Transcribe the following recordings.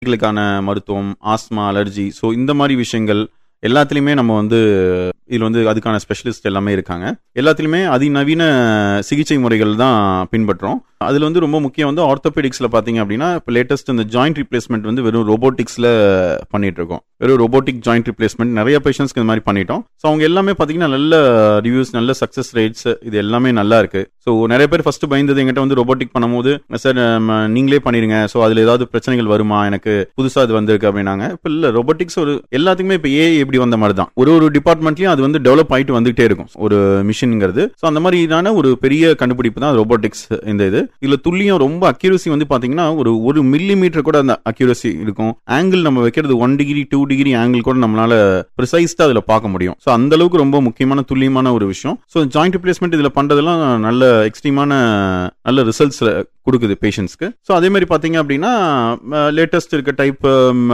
களுக்கான மருத்துவம் asthma allergy so இந்த மாதிரி விஷயங்கள் எல்லாத்துலேயுமே நம்ம வந்து இதில் வந்து அதுக்கான ஸ்பெஷலிஸ்ட் எல்லாமே இருக்காங்க எல்லாத்துலேயுமே அதிநவீன சிகிச்சை முறைகள் தான் பின்பற்றோம் அதில் வந்து ரொம்ப முக்கியம் வந்து ஆர்த்தோபெடிக்ஸில் பார்த்தீங்க அப்படின்னா இப்போ லேட்டஸ்ட் இந்த ஜாயிண்ட் ரிப்ளேஸ்மெண்ட் வந்து வெறும் ரோபோட்டிக்ஸில் பண்ணிட்டு இருக்கோம் வெறும் ரோபோட்டிக் ஜாயிண்ட் ரிப்ளேஸ்மெண்ட் நிறைய பேஷண்ட்ஸ்க்கு இந்த மாதிரி பண்ணிட்டோம் ஸோ அவங்க எல்லாமே பார்த்தீங்கன்னா நல்ல ரிவ்யூஸ் நல்ல சக்ஸஸ் ரேட்ஸ் இது எல்லாமே நல்லா இருக்கு ஸோ நிறைய பேர் ஃபர்ஸ்ட் பயந்தது எங்கிட்ட வந்து ரோபோட்டிக் பண்ணும்போது சார் நீங்களே பண்ணிடுங்க ஸோ அதில் ஏதாவது பிரச்சனைகள் வருமா எனக்கு புதுசாக அது வந்திருக்கு அப்படின்னாங்க இப்போ இல்லை ரோபோட்டிக்ஸ் ஒரு எல்லாத்துக்குமே இப்போ ஏ எப்படி வந்த மாதிரி தான் ஒரு ஒரு டிபார்ட்மெண்ட்லையும் அது வந்து டெவலப் ஆகிட்டு வந்துகிட்டே இருக்கும் ஒரு மிஷின்ங்கிறது ஸோ அந்த மாதிரியான ஒரு பெரிய கண்டுபிடிப்பு தான் ரோபோட்டிக்ஸ் இந்த இது இதுல துல்லியம் ரொம்ப அக்யூரசி வந்து பாத்தீங்கன்னா ஒரு ஒரு மில்லி மீட்டர் கூட அந்த அக்யூரசி இருக்கும் ஆங்கிள் நம்ம வைக்கிறது one degree two degree angle கூட நம்மளால ப்ரிசைஸ்டா அதுல பார்க்க முடியும் ஸோ அந்த அளவுக்கு ரொம்ப முக்கியமான துல்லியமான ஒரு விஷயம் ஸோ ஜாயிண்ட் ரிப்ளேஸ்மெண்ட் இதுல பண்றதெல்லாம் நல்ல எக்ஸ்ட்ரீமான நல்ல ரிசல்ட்ஸ் கொடுக்குது பேஷண்ட்ஸ்க்கு ஸோ அதே மாதிரி பாத்தீங்க அப்படின்னா லேட்டஸ்ட் இருக்க டைப்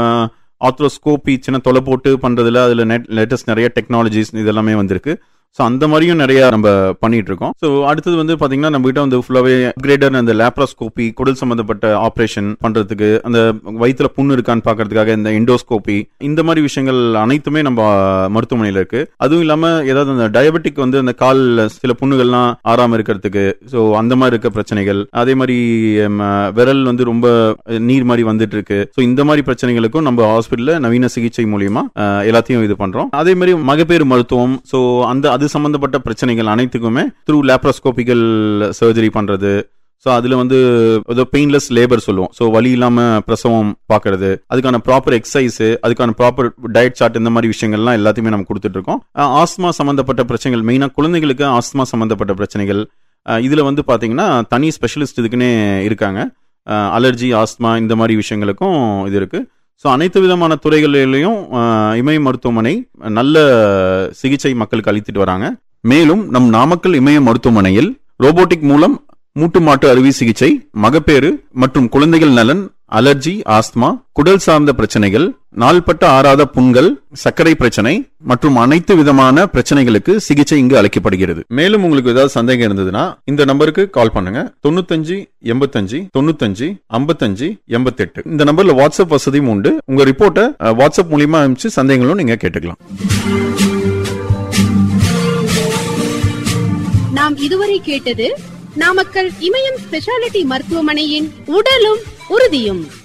ஆத்ரோஸ்கோபி சின்ன தொலை போட்டு பண்றதுல அதுல நெட் லேட்டஸ்ட் நிறைய டெக்னாலஜிஸ் இதெல்லாமே வந்திருக்கு ஸோ அந்த மாதிரியும் நிறைய நம்ம பண்ணிட்டு இருக்கோம் ஸோ அடுத்தது வந்து பாத்தீங்கன்னா நம்ம கிட்ட வந்து ஃபுல்லாவே அப்கிரேடர் அந்த லேப்ராஸ்கோபி குடல் சம்பந்தப்பட்ட ஆப்ரேஷன் பண்றதுக்கு அந்த வயிற்றுல புண்ணு இருக்கான்னு பாக்குறதுக்காக இந்த எண்டோஸ்கோபி இந்த மாதிரி விஷயங்கள் அனைத்துமே நம்ம மருத்துவமனையில இருக்கு அதுவும் இல்லாம ஏதாவது அந்த டயபெட்டிக் வந்து அந்த கால் சில புண்ணுகள்லாம் ஆறாம இருக்கிறதுக்கு ஸோ அந்த மாதிரி இருக்க பிரச்சனைகள் அதே மாதிரி விரல் வந்து ரொம்ப நீர் மாதிரி வந்துட்டு இருக்கு ஸோ இந்த மாதிரி பிரச்சனைகளுக்கும் நம்ம ஹாஸ்பிட்டல்ல நவீன சிகிச்சை மூலியமா எல்லாத்தையும் இது பண்றோம் அதே மாதிரி மகப்பேறு மருத்துவம் ஸோ அந்த அது சம்பந்தப்பட்ட பிரச்சனைகள் அனைத்துக்குமே த்ரூ லேப்ரோஸ்கோபிக்கல் சர்ஜரி பண்றது ஸோ அதில் வந்து ஏதோ பெயின்லெஸ் லேபர் சொல்லுவோம் ஸோ வலி இல்லாமல் பிரசவம் பார்க்கறது அதுக்கான ப்ராப்பர் எக்ஸசைஸ் அதுக்கான ப்ராப்பர் டயட் சார்ட் இந்த மாதிரி விஷயங்கள்லாம் எல்லாத்தையுமே நம்ம கொடுத்துட்டு இருக்கோம் ஆஸ்மா சம்பந்தப்பட்ட பிரச்சனைகள் மெயினாக குழந்தைகளுக்கு ஆஸ்மா சம்பந்தப்பட்ட பிரச்சனைகள் இதில் வந்து பார்த்தீங்கன்னா தனி ஸ்பெஷலிஸ்ட் இதுக்குன்னே இருக்காங்க அலர்ஜி ஆஸ்மா இந்த மாதிரி விஷயங்களுக்கும் இது இருக்குது ஸோ அனைத்து விதமான துறைகளிலையும் இமய மருத்துவமனை நல்ல சிகிச்சை மக்களுக்கு அளித்துட்டு வராங்க மேலும் நம் நாமக்கல் இமய மருத்துவமனையில் ரோபோட்டிக் மூலம் மூட்டு மாட்டு அறுவை சிகிச்சை மகப்பேறு மற்றும் குழந்தைகள் நலன் அலர்ஜி ஆஸ்துமா குடல் சார்ந்த பிரச்சனைகள் நாள்பட்ட ஆறாத புண்கள் சர்க்கரை பிரச்சனை மற்றும் அனைத்து விதமான பிரச்சனைகளுக்கு சிகிச்சை இங்கு அளிக்கப்படுகிறது மேலும் உங்களுக்கு ஏதாவது சந்தேகம் இருந்ததுன்னா இந்த நம்பருக்கு கால் பண்ணுங்க தொண்ணூத்தஞ்சு எண்பத்தஞ்சு தொண்ணூத்தஞ்சு ஐம்பத்தஞ்சு எண்பத்தெட்டு இந்த நம்பர்ல வாட்ஸ்அப் வசதியும் உண்டு உங்க ரிப்போர்ட்டை வாட்ஸ்அப் மூலியமா அனுப்பிச்சு சந்தேகங்களும் நீங்க கேட்டுக்கலாம் நாம் இதுவரை கேட்டது நாமக்கல் இமயம் ஸ்பெஷாலிட்டி மருத்துவமனையின் உடலும் உறுதியும்